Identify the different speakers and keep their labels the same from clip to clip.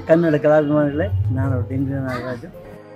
Speaker 1: ಕನ್ನಡ ಕಲಾಭಿಮಾನಿಗಳೇ ನಾನು ಡಿಂಗ್ರಿ ನಾಗರಾಜು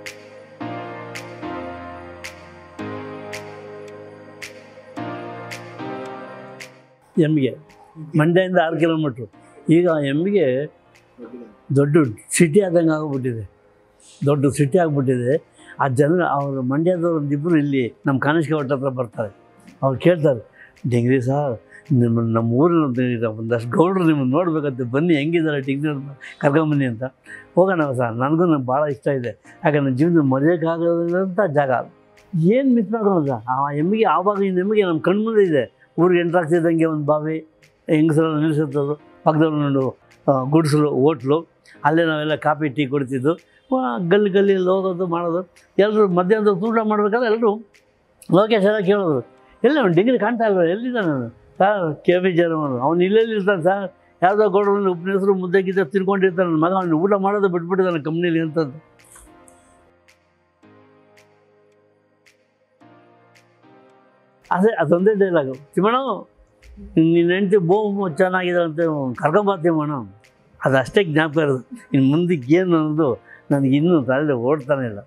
Speaker 1: ಎಮ್ಮಿಗೆ ಮಂಡ್ಯದಿಂದ ಆರು ಕಿಲೋಮೀಟ್ರು ಈಗ ಎಮ್ಮಿಗೆ ದೊಡ್ಡ ಸಿಟಿ ಆದಂಗೆ ಆಗೋಗ್ಬಿಟ್ಟಿದೆ ದೊಡ್ಡ ಸಿಟಿ ಆಗಿಬಿಟ್ಟಿದೆ ಆ ಜನ ಅವರು ಮಂಡ್ಯದವ್ರು ಒಂದಿಬ್ಬರು ಇಲ್ಲಿ ನಮ್ಮ ಕಾಣಿಸ್ಕೆ ಹೊಟ್ಟ ಹತ್ರ ಬರ್ತಾರೆ ಅವ್ರು ಕೇಳ್ತಾರೆ ಡಿಂಗ್ರಿ ಸರ್ ನಿಮ್ಮ ನಮ್ಮ ಊರಿನ ಒಂದು- ಒಂದಷ್ಟು ಗೌಡ್ರು ನಿಮ್ಮನ್ನು ನೋಡ್ಬೇಕಂತ ಬನ್ನಿ ಹೆಂಗಿದ್ದಾರೆ ಡಿಂಗ್ರಿ ಅವ್ರನ್ನ ಕರ್ಕೊಂಬನ್ನಿ ಅಂತ ಹೋಗೋಣ ಸರ್ ನನಗೂ ನಂಗೆ ಭಾಳ ಇಷ್ಟ ಇದೆ ಯಾಕಂದ್ರೆ ನನ್ನ ಜೀವನದಲ್ಲಿ ಮರೆಯೋಕ್ಕಾಗದಂಥ ಜಾಗ ಏನು ಮಿಸ್ ಮಾಡ್ಕೊಳ್ಳೋದ ಆ ಎಮ್ಮಿಗೆ ಆವಾಗ ಈ ಎಮ್ಮಿಗೆ ನಮ್ಮ ಕಣ್ಮುಂದೆ ಇದೆ ಊರಿಗೆ ಎಂಟ್ರಾಗ್ತಿದ್ದಂಗೆ ಒಂದು ಬಾವಿ ಹೆಂಗಸರೆಲ್ಲ ನಿಲ್ಲಿಸುತ್ತದು ಪಕ್ಕದಲ್ಲೊಂದು ಗುಡಿಸಲು ಹೋಟ್ಲು ಅಲ್ಲೇ ನಾವೆಲ್ಲ ಕಾಫಿ ಟೀ ಕುಡಿತಿದ್ದು ವಾ, ಗಲ್ಲಿ ಗಲ್ಲಿಯಲ್ಲಿ ಹೋಗೋದು ಮಾಡೋದು ಎಲ್ಲರೂ ಮಧ್ಯಾಹ್ನದ ಊಟ ಮಾಡ್ಬೇಕಾದ್ರೆ ಎಲ್ಲರೂ ಲೋಕೇಶ್ ಎಲ್ಲ ಕೇಳೋದು ಎಲ್ಲ ಅವ್ನು ಡಿಗ್ರಿ ಕಾಣ್ತಾ ಇಲ್ವ ಎಲ್ಲಿದ್ದಾನೆ ಅವನು ಸರ್ ಕೆ ಪಿ ಜರಮನು ಅವ್ನು ಇಲ್ಲೆಲ್ಲಿ ಇರ್ತಾನೆ ಸರ್ ಯಾವುದೋ ಗೌಡರಲ್ಲಿ ಉಪ್ಪಿನ ಹೆಸರು ಮುದ್ದೆ ಗಿದ್ದೆ ತಿನ್ಕೊಂಡಿರ್ತಾನೆ ನನ್ನ ಮಗ ಅವ್ನು ಊಟ ಮಾಡೋದು ಬಿಟ್ಬಿಟ್ಟಿದ್ದಾನೆ ಕಂಪ್ನೀಲಿ ಅಂತದ್ದು ಅದೇ ಅದೊಂದೇ ಡೈಲಾಗು ತಿಮ್ಮಣ್ಣ ನಿನ್ನ ಹೆಂಡತಿ ಬೋ ಚೆನ್ನಾಗಿದೆ ಅಂತ ಕರ್ಕೊಂಬ ತಿಮ್ಮಣ್ಣ ಅದು ಅಷ್ಟೇ ಜ್ಞಾಪಕ ಇರೋದು ಇನ್ನು ಮುಂದಕ್ಕೆ ಏನು ಅನ್ನೋದು ನನಗೆ ಇನ್ನೂ ತಲೆ ಓಡ್ತಾನೆ ಇಲ್ಲ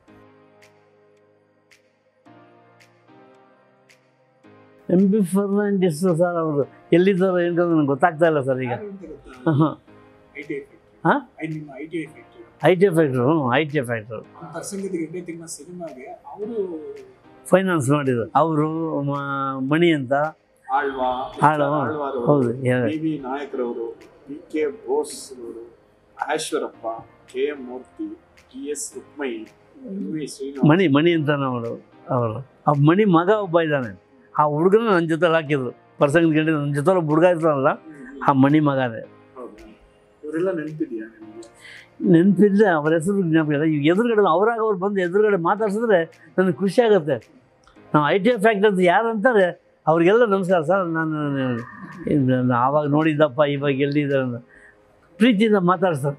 Speaker 1: ಎಂ ಬಿ ಫರ್ನಾಂಡಿಸ್ ಸರ್ ಅವರು ಎಲ್ಲಿದ್ದಾರೋ ಏನೋ ನನಗೆ ಗೊತ್ತಾಗ್ತಾ ಇಲ್ಲ ಸರ್ ಈಗ ಹಾಂ ಹಾ? ಐ ಟಿ ಫ್ಯಾಕ್ಟ್ರು ಹ್ಞೂ ಐ ಟಿ ಫ್ಯಾಕ್ಟ್ರು
Speaker 2: ಸಿನಿಮಾಗೆ ಅವರು
Speaker 1: ಫೈನಾನ್ಸ್ ಮಾಡಿದ್ರು ಅವರು ಮಣಿ ಅಂತ
Speaker 2: ಆಳ್ವಾ
Speaker 1: ಆಳ್ವ.
Speaker 2: ಆಳ್ವಾರ್ ಅವರು,
Speaker 1: ಹೌದು ಹೇಳಿ.
Speaker 2: ಬಿ ವಿ ನಾಯಕರವರು ಪಿ ಕೆ ಬೋಸ್ ಅವರು Maheshwarappa K M Murthy T S Rukmayi M V Srinivas
Speaker 1: Mani Mani ಅಂತ ಅವರು ಅವರು ಆ ಮಣಿ ಮಗ ಒಬ್ಬ ಇದ್ದಾನೆ ಆ ಹುಡುಗನ ನನ್ನ ಜೊತೆಲಿ ಹಾಕಿದ್ರು ಪರ್ಸಂಗ್ ಗಂಟೆ ನನ್ನ ಜೊತೆ ಒಬ್ಬ ಹುಡುಗ ಇರ್ತಾನಲ್ಲ ಆ ಮಣಿ ಮಗನೇ
Speaker 2: ಹೌದಾ? ಇವರೆಲ್ಲ ನೆನಪಿದ್ಯಾ ನಿಮಗೆ
Speaker 1: ನೆನಪಿದ್ರೆ ಅವ್ರ ಹೆಸರು ಜ್ಞಾಪಕ ಇಲ್ಲ ಈಗ ಎದುರುಗಡೆ ಅವ್ರಾಗ ಅವ್ರು ಬಂದು ಎದುರುಗಡೆ ಮಾತಾಡ್ಸಿದ್ರೆ ನನಗೆ ಖುಷಿ ಆಗುತ್ತೆ ನಾವು ಐ ಟಿ ಐ ಫ್ಯಾಕ್ಟ್ರಿ ಅಂತ ಯಾರು ಅಂತಾರೆ ಅವ್ರಿಗೆಲ್ಲ ನಮಸ್ಕಾರ ಸರ್ ನಾನು ಇದು ನಾನು ಆವಾಗ ನೋಡಿದ್ದಪ್ಪ ಇವಾಗ ಎಲ್ಲಿದ್ದಾರೆ ಅಂತ ಪ್ರೀತಿಯಿಂದ ಮಾತಾಡ್ತಾರೆ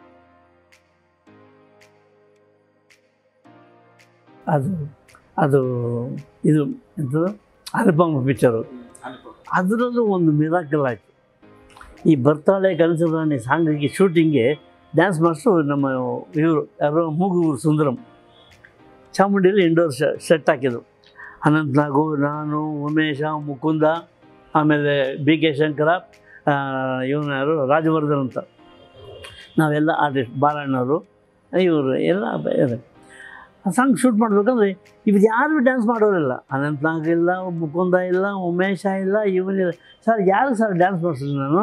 Speaker 1: ಅದು ಅದು ಇದು ಎಂಥದ್ದು ಅನುಪಮ ಪಿಕ್ಚರು
Speaker 2: ಅನುಭವ
Speaker 1: ಅದರಲ್ಲೂ ಒಂದು ಮಿರಾಕಲ್ ಆಯಿತು ಈ ಬರ್ತಾಳೆ ಕನಸು ರಾಣಿ ಸಾಂಗಿಗೆ ಶೂಟಿಂಗ್ಗೆ ಡ್ಯಾನ್ಸ್ ಮಾಸ್ಟ್ರು ನಮ್ಮ ಇವರು ಯಾರೋ ಮೂಗೂರು ಸುಂದರಂ ಚಾಮುಂಡಿಯಲ್ಲಿ ಇಂಡೋರ್ ಸೆಟ್ ಹಾಕಿದ್ರು ಅನಂತನಾಗು ನಾನು ಉಮೇಶ ಮುಕುಂದ ಆಮೇಲೆ ಬಿ ಕೆ ಶಂಕರ ಇವನು ಯಾರು ರಾಜವರ್ಧನ್ ಅಂತ ನಾವೆಲ್ಲ ಆರ್ಟಿಸ್ಟ್ ಬಾಲಣ್ಣವರು ಇವರು ಎಲ್ಲ ಬೇರೆ ಆ ಸಾಂಗ್ ಶೂಟ್ ಮಾಡಬೇಕಂದ್ರೆ ಇವ್ರು ಯಾರು ಡ್ಯಾನ್ಸ್ ಮಾಡೋರಿಲ್ಲ ಅನಂತನಾಗ್ ಇಲ್ಲ ಮುಕುಂದ ಇಲ್ಲ ಉಮೇಶ ಇಲ್ಲ ಇವನಿಲ್ಲ ಸರ್ ಯಾರು ಸರ್ ಡ್ಯಾನ್ಸ್ ಮಾಡಿಸಿಲ್ಲ ನಾನು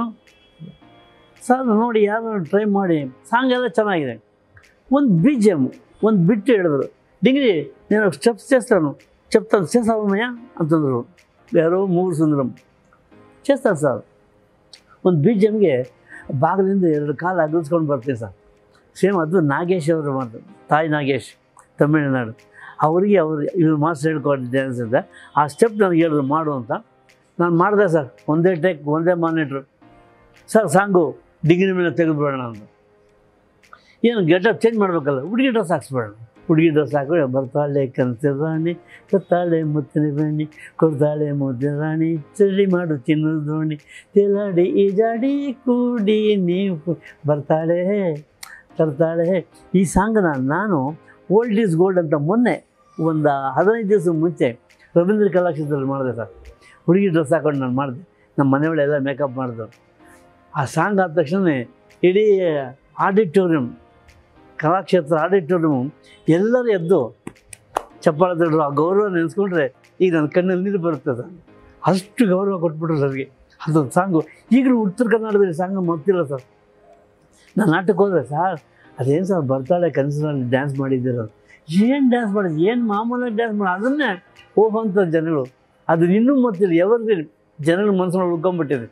Speaker 1: ಸರ್ ನೋಡಿ ಯಾರು ಟ್ರೈ ಮಾಡಿ ಸಾಂಗ್ ಎಲ್ಲ ಚೆನ್ನಾಗಿದೆ ಒಂದು ಬಿ ಜಿ ಎಮ್ ಒಂದು ಬಿಟ್ಟು ಹೇಳಿದ್ರು ಡಿಗ್ರಿ నేను స్టెప్స్ చేస్తాను చెప్తాను చేస్తావమ్మయ్య ಅಂತಂದರು ಯಾರೋ ಮೂರು ಸುಂದರಂ చేస్తాను ಸರ್ ಒಂದು ಬಿ ಜಿ ಎಮ್ಗೆ ಬಾಗಿಲಿಂದ ಎರಡು ಕಾಲು ಅಗಲ್ಸ್ಕೊಂಡು ಬರ್ತೀನಿ ಸರ್ ಸೇಮ್ ಅದು ನಾಗೇಶ್ ಅವರು ಮಾಡ್ತಾರೆ ತಾಯಿ ನಾಗೇಶ್ ತಮಿಳುನಾಡು ಅವರಿಗೆ ಅವರು ಇವ್ರು ಮಾಸ್ಟರ್ ಹೇಳ್ಕೊಟ್ಟು ಡ್ಯಾನ್ಸ್ ಅಂತ ಆ ಸ್ಟೆಪ್ ನನಗೆ ಹೇಳಿದ್ರು ಮಾಡು ಅಂತ ನಾನು ಮಾಡಿದೆ ಸರ್ ಒಂದೇ ಟೇಕ್ ಒಂದೇ ಮಾನಿಟ್ರು ಸರ್ ಸಾಂಗು ಡಿಗ್ರಿ ಮೇಲೆ ತೆಗೆದುಬಿಡೋಣ ಅಂತ ಏನು ಗೆಟಪ್ ಚೇಂಜ್ ಮಾಡಬೇಕಲ್ಲ ಹುಡುಗಿ ಡ್ರೆಸ್ ಹಾಕ್ಸ್ಬೇಡ ಹುಡುಗಿ ಡ್ರೆಸ್ ಹಾಕಿ ಬರ್ತಾಳೆ ಕನಸಿನ ರಾಣಿ ಕತ್ತಾಳೆ ಮುತ್ತಿನ ರಾಣಿ ಕೊಡ್ತಾಳೆ ಮುದ್ದಿನ ರಾಣಿ ಚಳಿ ಮಾಡು ಚಿನ್ನದ ದೋಣಿ ತೇಲಾಡಿ ಈಜಾಡಿ ಕೂಡಿ ನೀವು ಬರ್ತಾಳೆ ತರ್ತಾಳೆ ಈ ಸಾಂಗ್ನ ನಾನು ಓಲ್ಡ್ ಈಸ್ ಗೋಲ್ಡ್ ಅಂತ ಮೊನ್ನೆ ಒಂದು ಹದಿನೈದು ದಿವಸ ಮುಂಚೆ ರವೀಂದ್ರ ಕಲಾಕ್ಷೇತ್ರದಲ್ಲಿ ಮಾಡಿದೆ ಸರ್ ಹುಡುಗಿ ಡ್ರೆಸ್ ಹಾಕೊಂಡು ನಾನು ಮಾಡಿದೆ ನಮ್ಮ ಮನೆಯೊಳೆಲ್ಲ ಮೇಕಪ್ ಮಾಡಿದ್ರು ಆ ಸಾಂಗ್ ಆದ ತಕ್ಷಣ ಇಡೀ ಆಡಿಟೋರಿಯಂ ಕಲಾಕ್ಷೇತ್ರ ಆಡಿಟೋರಿಯಂ ಎಲ್ಲರೂ ಎದ್ದು ಚಪ್ಪಾಳೆ ತಗೊಂಡ್ರು ಆ ಗೌರವ ನೆನೆಸ್ಕೊಂಡ್ರೆ ಈಗ ನನ್ನ ಕಣ್ಣಲ್ಲಿ ನೀರು ಬರುತ್ತೆ ಸರ್ ಅಷ್ಟು ಗೌರವ ಕೊಟ್ಬಿಟ್ರು ಸರ್ಗೆ ಅದೊಂದು ಸಾಂಗು ಈಗಲೂ ಉತ್ತರ ಕನ್ನಡದಲ್ಲಿ ಸಾಂಗ್ ಗೊತ್ತಿಲ್ಲ ಸರ್ ನಾನು ನಾಟಕ ಹೋದ್ರೆ ಸರ್ ಅದೇನು ಸರ್ ಬರ್ತಾಳೆ ಕನಸಿನಲ್ಲಿ ಡ್ಯಾನ್ಸ್ ಮಾಡಿದ್ದೀರ ಏನು ಡ್ಯಾನ್ಸ್ ಮಾಡಿದ್ದು ಏನು ಮಾಮೂಲಾಗಿ ಡ್ಯಾನ್ಸ್ ಮಾಡಿ ಅದನ್ನೇ ಹೋಗುವಂಥ ಜನಗಳು ಅದು ಇನ್ನೂ ಗೊತ್ತಿಲ್ಲ ಯಾವಾಗ ಜನಗಳ ಮನಸ್ಸನ್ನು ಉಳ್ಕೊಂಡ್ಬಿಟ್ಟಿದೆ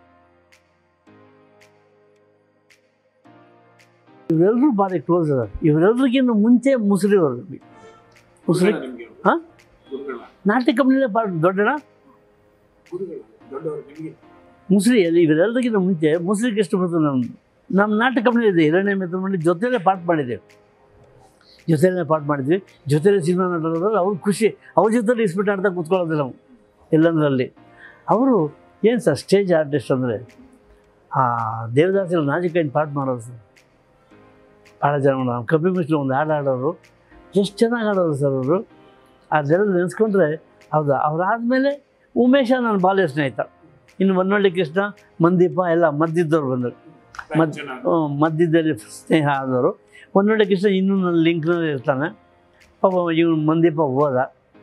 Speaker 1: ಇವರೆಲ್ಲರೂ ಭಾರಿ ಕ್ಲೋಸ್ ಅದ ಇವರೆಲ್ಲರಿಗಿಂತ ಮುಂಚೆ ಮುಸುರಿಯವರು ಮುಸುರಿ
Speaker 2: ನಿಮಗೆ
Speaker 1: ಹಾ?
Speaker 2: ಗುರುಗಳ
Speaker 1: ನಾಟ್ಯ ಕಂಪ್ನಿಲೇ ಪಾಠ ದೊಡ್ಡಣ
Speaker 2: ಗುರುಗಳ ದೊಡ್ಡವರು ನಿಮಗೆ
Speaker 1: ಮುಸ್ರಿ ಅಲ್ಲಿ ಇವರೆಲ್ಲರಿಗಿಂತ ಮುಂಚೆ ಮುಸ್ರಿ ಕೃಷ್ಣಮೂರ್ತಿ ನಮ್ಮ ನಮ್ಮ ನಾಟಕ ಕಂಪ್ನಿ ಇದೆ ಹಿರಣ್ಯ ಮಿತ್ರ ಮಾಡಿ ಜೊತೆಲೇ ಪಾಠ ಮಾಡಿದ್ದೇವೆ ಜೊತೆಲೇ ಪಾಠ ಮಾಡಿದ್ವಿ ಜೊತೆಲೇ ಸಿನಿಮಾ ನಟರಾದ್ರೆ ಅವ್ರು ಖುಷಿ ಅವ್ರ ಜೊತೆಲಿ ಇಸ್ಬಿಟ್ಟು ಆಡ್ತಾ ಕೂತ್ಕೊಳ್ಳೋದಿಲ್ಲ ನಾವು ಎಲ್ಲಂದ್ರಲ್ಲಿ ಅವರು ಏನು ಸರ್ ಸ್ಟೇಜ್ ಆರ್ಟಿಸ್ಟ್ ಅಂದರೆ ಆ ದೇವದಾಸಿಗಳು ನಾಜಿಕೈನ್ ಪಾಠ ಮಾಡೋದು ಸರ್ ಭಾಳ ಜನ ಮಾಡೋರು ಕಪಿ ಮಿಶ್ರು ಒಂದು ಹಾಡು ಆಡೋರು ಎಷ್ಟು ಚೆನ್ನಾಗಿ ಆಡೋರು ಸರ್ ಅವರು ಅದೆಲ್ಲ ನೆನೆಸ್ಕೊಂಡ್ರೆ ಹೌದಾ ಅವರಾದಮೇಲೆ ಉಮೇಶ ನನ್ನ ಬಾಲ್ಯ ಸ್ನೇಹಿತ ಇನ್ನು ಹೊನ್ನಳ್ಳಿ ಕೃಷ್ಣ ಮಂದೀಪ ಎಲ್ಲ ಮದ್ದಿದ್ದವ್ರು ಬಂದರು ಮದ್
Speaker 2: ಜನ
Speaker 1: ಹ್ಮ್, ಮಧ್ಯದಲ್ಲಿ ಸ್ನೇಹ ಆದವರು ಹೊನ್ನಳ್ಳಿ ಕೃಷ್ಣ ಇನ್ನೂ ನನ್ನ ಲಿಂಕ್ನಲ್ಲಿ ಇರ್ತಾನೆ ಪಾಪ ಇವನು ಮಂದೀಪ ಹೋದ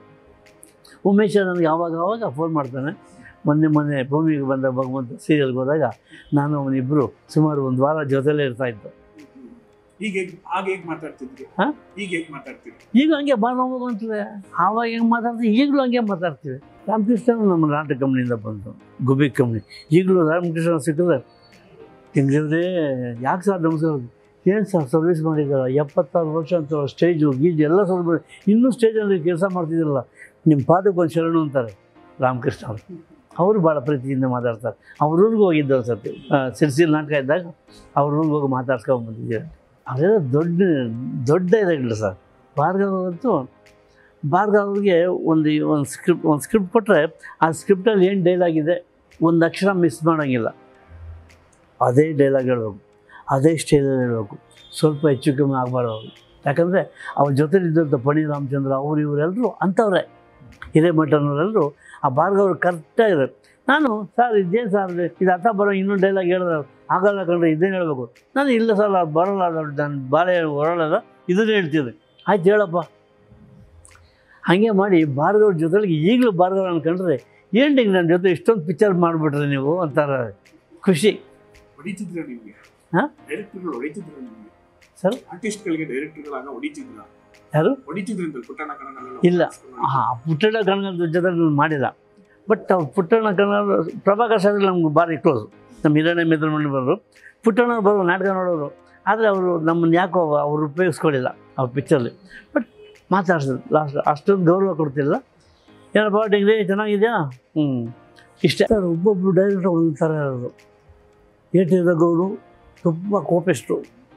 Speaker 1: ಉಮೇಶ ನನಗೆ ಆವಾಗ ಆವಾಗ ಫೋನ್ ಮಾಡ್ತಾನೆ ಮೊನ್ನೆ ಮೊನ್ನೆ ಭೂಮಿಗೆ ಬಂದ ಭಗವಂತ ಸೀರಿಯಲ್ಗೆ ಹೋದಾಗ ನಾನು ಅವನಿಬ್ಬರು ಸುಮಾರು ಒಂದು ವಾರ ಜೊತೆಲೇ ಇರ್ತಾಯಿತ್ತು
Speaker 2: ಈಗ ಹೇಗ್ ಆಗ ಹೇಗ್ ಮಾತಾಡ್ತಿದ್ರಿ
Speaker 1: ಹಾ?
Speaker 2: ಈಗ ಹೇಗ್ ಮಾತಾಡ್ತಿದ್ರಿ
Speaker 1: ಈಗ ಹಂಗೆ ಬಾಳ ಅಂತದೆ ಆವಾಗ ಹೆಂಗೆ ಮಾತಾಡ್ತೀವಿ ಈಗಲೂ ಹಂಗೆ ಮಾತಾಡ್ತೀವಿ ರಾಮಕೃಷ್ಣ ನಮ್ಮ ನಾಟಕ ಕಂಪ್ನಿಯಿಂದ ಬಂತು ಗುಬಿ ಕಂಪ್ನಿ ಈಗಲೂ ರಾಮಕೃಷ್ಣ ಸಿಕ್ಕಿದ್ರೆ ಹೆಂಗಿದ್ರೆ ಯಾಕೆ ಸರ್ ನಮಸ್ಕಾರ ಏನು ಸರ್ ಸರ್ವಿಸ್ ಮಾಡಿದ್ದಾರೆ ಎಪ್ಪತ್ತಾರು ವರ್ಷ ಅಂತ ಸ್ಟೇಜು ಗೀಜು ಎಲ್ಲ ಸರ್ವಿಸ್ ಇನ್ನೂ ಸ್ಟೇಜಲ್ಲಿ ಕೆಲಸ ಮಾಡ್ತಿದ್ದಿರಲ್ಲ ನಿಮ್ಮ ಪಾದಕ್ಕೆ ಒಂದು ಶರಣು ಅಂತಾರೆ ರಾಮಕೃಷ್ಣ ಅವರು ಅವರು ಭಾಳ ಪ್ರೀತಿಯಿಂದ ಮಾತಾಡ್ತಾರೆ ಅವ್ರ ಊರಿಗೆ ಹೋಗಿದ್ದವ್ರು ಸತಿ ಸಿರ್ಸಿಲ್ ನಾಟಕ ಇದ್ದಾಗ ಅವ್ರ ಊರಿಗೆ ಹೋಗಿ ಮಾತಾಡ್ಸ್ಕೊಂಡು ಬಂದಿದ್ದೀರ ಅವೆಲ್ಲ ದೊಡ್ಡ ದೊಡ್ಡ ಇದಾಗಿಲ್ಲ ಸರ್ ಭಾರ್ಗವ್ ಅಂತೂ ಭಾರ್ಗವ್ ಅವ್ರಿಗೆ ಒಂದು ಒಂದು ಸ್ಕ್ರಿಪ್ಟ್ ಒಂದು ಸ್ಕ್ರಿಪ್ಟ್ ಕೊಟ್ಟರೆ ಆ ಸ್ಕ್ರಿಪ್ಟಲ್ಲಿ ಏನು ಡೈಲಾಗ್ ಇದೆ ಒಂದು ಅಕ್ಷರ ಮಿಸ್ ಮಾಡೋಂಗಿಲ್ಲ ಅದೇ ಡೈಲಾಗ್ ಹೇಳ್ಬೇಕು ಅದೇ ಸ್ಟೈಲಲ್ಲಿ ಹೇಳ್ಬೇಕು ಸ್ವಲ್ಪ ಹೆಚ್ಚು ಕಮ್ಮಿ ಆಗಬಾರ್ದು ಅವ್ರು ಯಾಕಂದರೆ ಅವ್ರ ಜೊತೆಲಿದ್ದಂಥ ಪಣಿ ರಾಮಚಂದ್ರ ಅವರು ಇವರೆಲ್ಲರೂ ಅಂಥವ್ರೆ ಹಿರೇಮಠನವರೆಲ್ಲರೂ ಆ ಭಾರ್ಗವ್ರು ಕರೆಕ್ಟಾಗಿರೋ ನಾನು ಸರ್ ಇದೇನು ಸರ್ ಇದು ಅರ್ಥ ಬರೋ ಇನ್ನೊಂದು ಡೈಲಾಗ್ ಹೇಳಿದ್ರೆ ಆಗಲ್ಲ ಕಂಡ್ರೆ ಇದೇನು ಹೇಳಬೇಕು ನಾನು ಇಲ್ಲ ಸರ್ ಅದು ಬರೋಲ್ಲ ಅದು ನಾನು ಬಾಳೆ ಹೊರಳಲ್ಲ ಇದನ್ನೇ ಹೇಳ್ತಿದ್ದೆ ಆಯ್ತು ಹೇಳಪ್ಪ ಹಾಗೆ ಮಾಡಿ ಭಾರ್ಗವ್ರ ಜೊತೆಗೆ ಈಗಲೂ ಭಾರ್ಗವ ಅನ್ಕೊಂಡ್ರೆ ಏನು ನನ್ನ ಜೊತೆ ಇಷ್ಟೊಂದು ಪಿಕ್ಚರ್ ಮಾಡಿಬಿಟ್ರೆ ನೀವು ಅಂತಾರೆ ಖುಷಿ
Speaker 2: ಹೊಡಿತಿದ್ರ ನಿಮ್ಗೆ
Speaker 1: ಹಾ?
Speaker 2: ಡೈರೆಕ್ಟರ್ಗಳು ಹೊಡಿತಿದ್ರ ನಿಮ್ಗೆ
Speaker 1: ಸರ್?
Speaker 2: ಆರ್ಟಿಸ್ಟ್ಗಳಿಗೆ ಡೈರೆಕ್ಟರ್ಗಳಾಗ ಹೊಡಿತಿದ್ರ
Speaker 1: ಯಾರು
Speaker 2: ಹೊಡಿತಿದ್ರು ಅಂತ ಪುಟ್ಟಣ ಕಣಗಳೆಲ್ಲ
Speaker 1: ಇಲ್ಲ. ಹಾಂ ಪುಟ್ಟಣ್ಣ ಕಣಗಲ್ ಜೊತೆ ನಾನು ಮಾಡಿಲ್ಲ ಬಟ್ ಅವ್ರು ಪುಟ್ಟಣ್ಣ ಕಣಗಲ್ ಪ್ರಭಾಕರ್ ಶಾಸ್ತ್ರಿ ನಮ್ಗೆ ಭಾರಿ ಕ್ಲೋಸ್ ನಮ್ಮ ಹಿರಣ್ಯ ಮಿತ್ರಮಣಿ ಬರೋರು ಪುಟ್ಟಣ್ಣ ಬರೋ ನಾಟಕ ನೋಡೋರು ಆದರೆ ಅವರು ನಮ್ಮನ್ನು ಯಾಕೋ ಅವ್ರು ಉಪಯೋಗಿಸ್ಕೊಳ್ಳಿಲ್ಲ ಅವ್ರ ಪಿಕ್ಚರ್ಲಿ ಬಟ್ ಮಾತಾಡ್ಸಿದ್ರು ಲಾಸ್ಟ್ ಅಷ್ಟೊಂದು ಗೌರವ ಕೊಡ್ತಿಲ್ಲ ಏನಪ್ಪ ಡಿಗ್ರಿ ಚೆನ್ನಾಗಿದೆಯಾ ಹ್ಞೂ ಇಷ್ಟೇ ಸರ್ ಒಬ್ಬೊಬ್ಬರು ಡೈರೆಕ್ಟರ್ ಒಂದು ಥರ ಇರೋದು ಎ ಟಿ ರಘುವರು ತುಂಬ ಕೋಪಿಸ್ಟ್ರು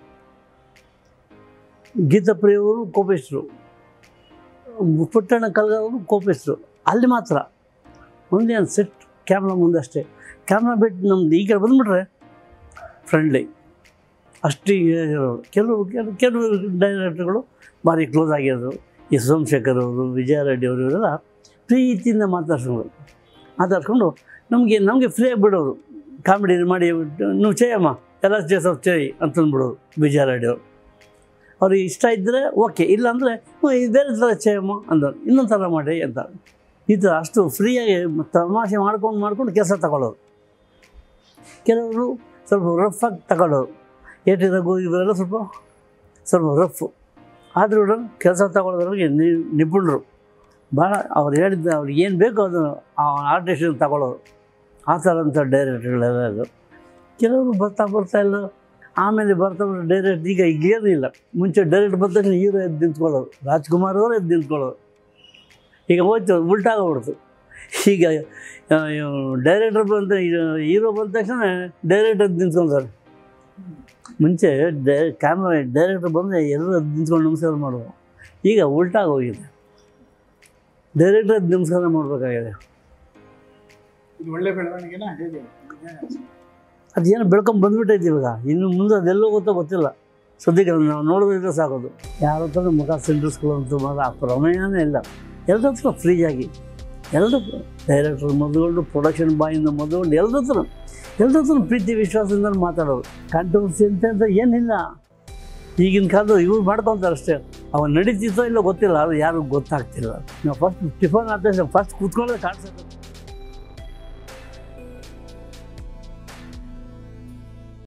Speaker 1: ಗೀತಪ್ರಿಯವರು ಕೋಪಿಸ್ಟ್ರು ಪುಟ್ಟಣ್ಣ ಕಲ್ಗವರು ಕೋಪಿಸ್ಟ್ರು ಅಲ್ಲಿ ಮಾತ್ರ ಒಂದೇ ಒಂದು ಸೆಟ್ ಕ್ಯಾಮ್ರಾ ಮುಂದಷ್ಟೇ ಕ್ಯಾಮ್ರಾ ಬಿಟ್ಟು ನಮ್ದು ಈ ಕಡೆ ಬಂದುಬಿಟ್ರೆ ಫ್ರೆಂಡ್ಲಿ ಅಷ್ಟಿಗೆ ಇರೋರು ಕೆಲವು ಕೆಲವು ಕೆಲವು ಡೈರೆಕ್ಟರ್ಗಳು ಭಾರಿ ಕ್ಲೋಸ್ ಆಗಿರೋರು ಈ ಸೋಮಶೇಖರ್ ಅವರು ವಿಜಯ ರೆಡ್ಡಿ ಅವರು ಇವರೆಲ್ಲ ಪ್ರೀತಿಯಿಂದ ಮಾತಾಡ್ಸ್ಕೊಂಡು ಮಾತಾಡ್ಕೊಂಡು ನಮಗೆ ನಮಗೆ ಫ್ರೀಯಾಗಿ ಬಿಡೋರು ಕಾಮಿಡಿ ಮಾಡಿ ಬಿಟ್ಟು, ನೀವು చేయಮ್ಮ ಎಲ್ಲ ಸ್ವಲ್ಪ చేయి ಅಂತಂದ್ಬಿಡೋರು ವಿಜಯ ರೆಡ್ಡಿ ಅವರು ಅವ್ರಿಗೆ ಇಷ್ಟ ಇದ್ದರೆ ಓಕೆ ಇಲ್ಲಾಂದರೆ ಬೇರೆ ಥರ చేయಮ್ಮ ಅಂದವ್ರು ಇನ್ನೊಂದು ಥರ ಮಾಡಿ ಅಂತ ಈ ಥರ ಅಷ್ಟು ಫ್ರೀಯಾಗಿ ತಮಾಷೆ ಮಾಡ್ಕೊಂಡು ಮಾಡ್ಕೊಂಡು ಕೆಲಸ ತಗೊಳ್ಳೋರು ಕೆಲವರು ಸ್ವಲ್ಪ ರಫ್ ಆಗಿ ತಗೊಳ್ಳೋರು ಏಟಿ ರಘು ಇವರೆಲ್ಲ ಸ್ವಲ್ಪ ಸ್ವಲ್ಪ ರಫ್ ಆದರೂ ಕೆಲಸ ತಗೊಳ್ಳೋದ್ರಲ್ಲಿ ನಿ- ನಿಪುಣರು ಭಾಳ ಅವ್ರು ಹೇಳಿದ್ದ ಅವ್ರಿಗೆ ಏನು ಬೇಕೋ ಅದು ಆ ಆರ್ಟಿಸ್ಟ್ ತಗೊಳ್ಳೋರು ಆ ಥರ ಅಂಥ ಡೈರೆಕ್ಟ್ಗಳೆಲ್ಲ ಇದು ಕೆಲವರು ಬರ್ತಾ ಬರ್ತಾ ಇಲ್ಲ ಆಮೇಲೆ ಬರ್ತಾ ಬರ್ತಾ ಡೈರೆಕ್ಟ್ ಈಗ ಈಗ ಏನಿಲ್ಲ ಮುಂಚೆ ಡೈರೆಕ್ಟ್ ಬಂದ ತಕ್ಷಣ ಹೀರೋ ಎದ್ದು ನಿಂತ್ಕೊಳ್ಳೋರು ರಾಜ್ಕುಮಾರ್ ಅವರು ಎದ್ದು ನಿಂತ್ಕೊಳ್ಳೋರು ಈಗ ಹೋಯ್ತು ಉಲ್ಟಾಗೋಗ್ಬಿಡ್ತು ಈಗ ಡೈರೆಕ್ಟರ್ ಬಂದ ಹೀರೋ ಬಂದ ತಕ್ಷಣ ಡೈರೆಕ್ಟ್ ಎದ್ದು ನಿಂತ್ಕೊಂತಾರೆ ಮುಂಚೆ ಡೈ ಕ್ಯಾಮ್ರಾ ಡೈರೆಕ್ಟರ್ ಬಂದರೆ ಎಲ್ಲರೂ ಎದ್ದು ನಿಂತ್ಕೊಂಡು ನಮಸ್ಕಾರ ಮಾಡೋದು ಈಗ ಉಲ್ಟಾಗೋಗಿದೆ ಡೈರೆಕ್ಟರ್ ಎದ್ದು ನಮಸ್ಕಾರ ಮಾಡಬೇಕಾಗಿದೆ
Speaker 2: ಇದು ಒಳ್ಳೆ ಬೆಳವಣಿಗೆನ ಹೇಗೆ
Speaker 1: ಅದೇನೋ ಬೆಳ್ಕೊಂಡ್ ಬಂದ್ಬಿಟ್ಟೈತಿ ಇವಾಗ ಇನ್ನು ಮುಂದೆ ಅದೆಲ್ಲೋ ಗೊತ್ತೋ ಗೊತ್ತಿಲ್ಲ ಸದ್ಯಕ್ಕೆ ಅದನ್ನ ನಾವು ನೋಡೋದಿದ್ರೆ ಸಾಕೋದು ಯಾರ ಹತ್ರ ಮುಖ ಸಿಂಡಿಸ್ಕೊಳ್ಳೋಂಥ ಮಾತ್ರ ಆ ಪ್ರಮೇಯನೇ ಇಲ್ಲ ಎಲ್ಲರ ಹತ್ರ ಫ್ರೀಯಾಗಿ ಎಲ್ಲರೂ ಡೈರೆಕ್ಟರ್ ಮೊದಲುಗೊಂಡು ಪ್ರೊಡಕ್ಷನ್ ಬಾಯಿಂದ ಮೊದಲುಗೊಂಡು ಎಲ್ಲರ ಹತ್ರ ಎಲ್ಲರ ಹತ್ರ ಪ್ರೀತಿ ವಿಶ್ವಾಸದಿಂದ ಮಾತಾಡೋದು ಕಾಂಟ್ರವರ್ಸಿ ಅಂತ ಅಂತ ಏನಿಲ್ಲ ಈಗಿನ ಕಾಲದ ಇವ್ರು ಮಾಡ್ಕೊತಾರೆ ಅಷ್ಟೇ ಅವ ನಡೀತಿತ್ತೋ ಇಲ್ಲೋ ಗೊತ್ತಿಲ್ಲ ಅದು ಯಾರಿಗೂ ಗೊತ್ತಾಗ್ತಿಲ್ಲ ನಾವು ಫಸ್ಟ್ ಟಿಫನ್ ಆದ ತಕ್ಷಣ ಫಸ್ಟ್ ಕೂತ್ಕೊಳ್ಳೋದು ಕಾಣಿಸುತ್ತೆ